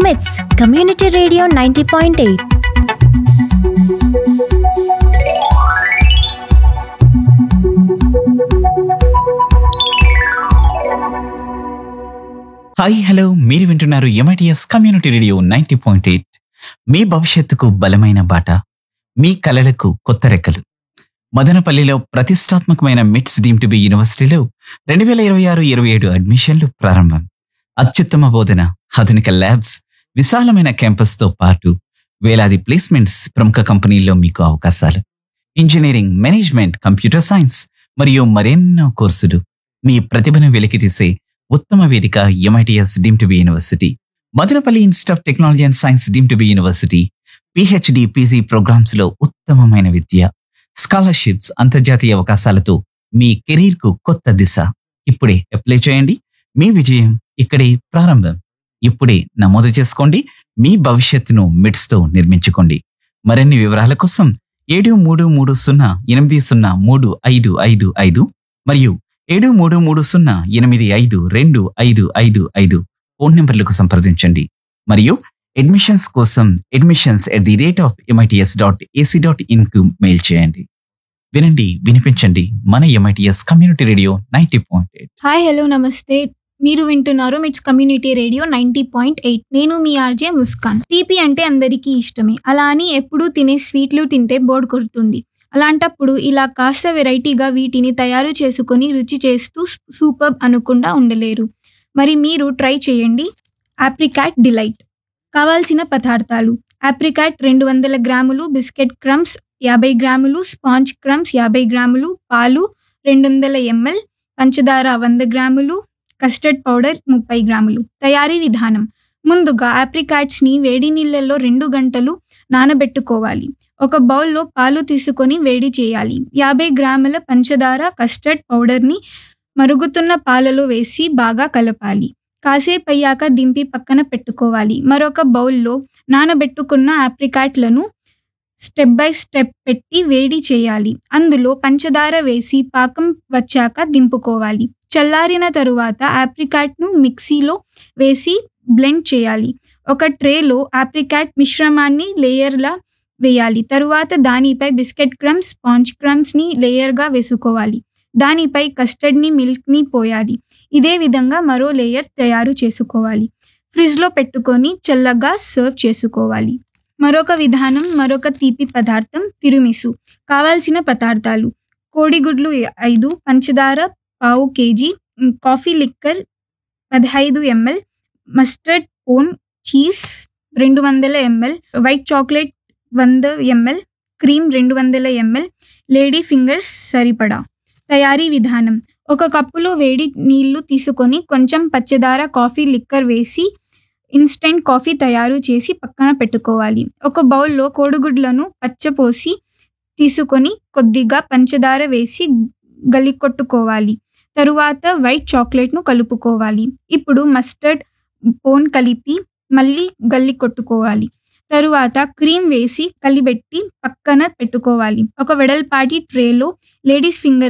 మిట్స్ community radio ninety point eight hi hello మీరు వింటున్నారు MITS community radio ninety point eight మీ భవిష్యత్తుకు బలమైన బాట మీ కలలకు కొత్త రెక్కలు మదనపల్లిలో ప్రతిష్టాత్మకమైన మిట్స్ డీమ్ టు బి యూనివర్సిటీలో రెండు వేల ఇరవై ఆరు ఇరవై ఏడు అడ్మిషన్లు ప్రారంభం అత్యుత్తమ బోధన ఆధునిక ల్యాబ్స్ విశాలమైన క్యాంపస్తో పాటు వేలాది ప్లేస్మెంట్స్ ప్రముఖ కంపెనీల్లో మీకు అవకాశాలు ఇంజనీరింగ్ మేనేజ్మెంట్ కంప్యూటర్ సైన్స్ మరియు మరెన్నో కోర్సులు మీ ప్రతిభను వెలికితీసే ఉత్తమ వేదిక MITS deem to be university Madanapalle institute of technology and science deem to be university PhD PG programmes లో ఉత్తమమైన విద్య స్కాలర్షిప్స్ అంతర్జాతీయ అవకాశాలతో మీ కెరీర్ కు కొత్త దిశ ఇప్పుడే అప్లై చేయండి మీ విజయం ఇక్కడే ప్రారంభం ఇప్పుడే నమోదు చేసుకోండి మీ భవిష్యత్తును మిడ్స్ తో నిర్మించుకోండి మరిన్ని వివరాల కోసం ఏడు మూడు మూడు సున్నా ఎనిమిది సున్నా మూడు ఐదు ఐదు ఐదు మరియు ఏడు మూడు మూడు సున్నా ఎనిమిది ఐదు రెండు ఐదు ఐదు ఐదు ఫోన్ నెంబర్లకు సంప్రదించండి మరియు అడ్మిషన్స్ కోసం admissions at the rate of MITS dot AC dot ఇన్కు మెయిల్ చేయండి వినండి వినిపించండి మన MITS community radio ninety point eight hi hello నమస్తే మీరు వింటున్నారు MITS community radio ninety point eight నేను మీ ఆర్జే ముస్కాన్ తీపి అంటే అందరికీ ఇష్టమే అలా అని ఎప్పుడూ తినే స్వీట్లు తింటే బోర్డు కొడుతుంది అలాంటప్పుడు ఇలా కాస్త వెరైటీగా వీటిని తయారు చేసుకొని రుచి చేస్తూ సూపర్ అనకుండా ఉండలేరు మరి మీరు ట్రై చేయండి ఆప్రికాట్ డిలైట్ కావాల్సిన పదార్థాలు ఆప్రికాట్ రెండు వందల గ్రాములు బిస్కెట్ క్రమ్స్ యాభై గ్రాములు స్పాంజ్ క్రమ్స్ యాభై గ్రాములు పాలు రెండు వందల ఎంఎల్ పంచదార వంద గ్రాములు కస్టర్డ్ పౌడర్ ముప్పై గ్రాములు తయారీ విధానం ముందుగా ఆప్రికాట్స్ని వేడి నీళ్ళల్లో రెండు గంటలు నానబెట్టుకోవాలి ఒక బౌల్లో పాలు తీసుకొని వేడి చేయాలి యాభై గ్రాముల పంచదార కస్టర్డ్ పౌడర్ని మరుగుతున్న పాలలో వేసి బాగా కలపాలి కాసేపు అయ్యాక దింపి పక్కన పెట్టుకోవాలి మరొక బౌల్లో నానబెట్టుకున్న ఆప్రికాట్లను స్టెప్ బై స్టెప్ పెట్టి వేడి చేయాలి అందులో పంచదార వేసి పాకం వచ్చాక దింపుకోవాలి చల్లారిన తరువాత ఆప్రికాట్ను మిక్సీలో వేసి బ్లెండ్ చేయాలి ఒక ట్రేలో ఆప్రికాట్ మిశ్రమాన్ని లేయర్లా వేయాలి తరువాత దానిపై బిస్కెట్ క్రమ్స్ స్పాంజ్ క్రమ్స్ని లేయర్గా వేసుకోవాలి దానిపై కస్టర్డ్ని మిల్క్ని పోయాలి ఇదే విధంగా మరో లేయర్ తయారు చేసుకోవాలి ఫ్రిడ్జ్లో పెట్టుకొని చల్లగా సర్వ్ చేసుకోవాలి మరొక విధానం మరొక తీపి పదార్థం తిరుమిసు కావాల్సిన పదార్థాలు కోడిగుడ్లు ఐదు పంచదార పావు కేజీ ఉమ్, కాఫీ లిక్కర్ పదహైదు ఎంఎల్ మస్టర్డ్ ఓన్ చీజ్ రెండు వందల ఎంఎల్ వైట్ చాక్లెట్ వంద ఎంఎల్ క్రీమ్ రెండు వందల ఎంఎల్ లేడీ ఫింగర్స్ సరిపడా తయారీ విధానం ఒక కప్పులో వేడి నీళ్లు తీసుకొని కొంచెం పచ్చదార కాఫీ లిక్కర్ వేసి ఇన్స్టెంట్ కాఫీ తయారు చేసి పక్కన పెట్టుకోవాలి ఒక బౌల్లో కోడిగుడ్లను పచ్చపోసి తీసుకొని కొద్దిగా పంచదార వేసి గలికొట్టుకోవాలి తరువాత వైట్ చాక్లెట్ను కలుపుకోవాలి ఇప్పుడు మస్టర్డ్ పోన్ కలిపి మళ్ళీ గల్లి కొట్టుకోవాలి తరువాత క్రీమ్ వేసి కలిపెట్టి పక్కన పెట్టుకోవాలి ఒక వెడల్పాటి ట్రేలో లేడీస్ ఫింగర్